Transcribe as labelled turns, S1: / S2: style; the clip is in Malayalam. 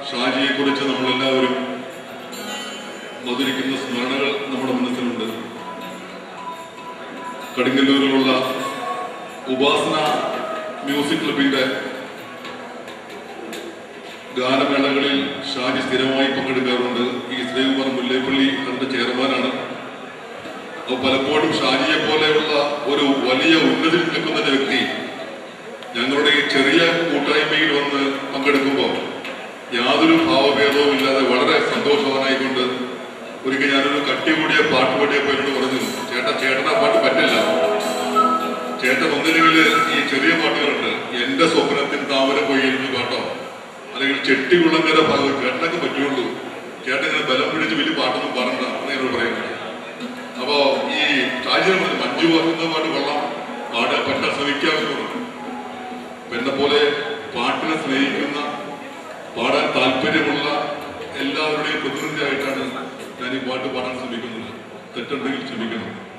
S1: ഷാജിയെ കുറിച്ച് നമ്മളെല്ലാവരും മധുരിക്കുന്ന സ്മരണകൾ നമ്മുടെ മനസ്സിലുണ്ട് കടുങ്ങല്ലൂരിലുള്ള ഉപാസന മ്യൂസിക് ക്ലബിന്റെ ഗാനമേളകളിൽ ഷാജി സ്ഥിരമായി പങ്കെടുക്കാറുണ്ട് ഈ ശ്രീകുമാർ മുല്ലേപ്പള്ളി അതിന്റെ ചെയർമാനാണ് അപ്പോൾ പലപ്പോഴും ഷാജിയെ പോലെയുള്ള ഒരു വലിയ ഉന്നതിൽ നിൽക്കുന്ന ഒരു വ്യക്തി ഞങ്ങളുടെ ഈ ചെറിയ കൂട്ടായ്മയിൽ വന്ന് പങ്കെടുക്കുമ്പോൾ യാതൊരു ഭാവഭേദവും ഇല്ലാതെ വളരെ സന്തോഷവാനായിക്കൊണ്ട് ഒരിക്കൽ ഞാനൊരു കട്ടി കൂടിയ പാട്ട് പാടിയപ്പോൾ എന്നോട് പറഞ്ഞു ചേട്ടാ ചേട്ടനാ പാട്ട് പറ്റില്ല ചേട്ടൻ ഒന്നില്ലെങ്കിൽ ഈ ചെറിയ പാട്ടുകളുണ്ട് എന്റെ സ്വപ്നത്തിൽ താമര പൊയ്യുന്നു കേട്ടോ അല്ലെങ്കിൽ ചെട്ടികുളങ്ങര ഭാഗം ചേട്ടനൊക്കെ പറ്റുള്ളൂ ചേട്ടൻ ഇങ്ങനെ ബലം പിടിച്ച് വലിയ പാട്ടൊന്നും പറഞ്ഞ എന്ന് എന്നോട് പറയുന്നത് അപ്പോ ഈ ഷാജിനെ പറഞ്ഞു മഞ്ജു വാക്കുന്ന പാട്ട് കൊള്ളാം പാടാൻ പറ്റാൻ ശ്രമിക്കാമെന്ന് പറഞ്ഞു അപ്പൊ എന്നെ പോലെ പാട്ടിനെ സ്നേഹിക്കുന്ന പാടാൻ താല്പര്യമുള്ള എല്ലാവരുടെയും പ്രതിനിധിയായിട്ടാണ് ഞാൻ ഈ പാട്ട് പാടാൻ ശ്രമിക്കുന്നത് തെറ്റുണ്ടെങ്കിൽ ക്ഷമിക്കണം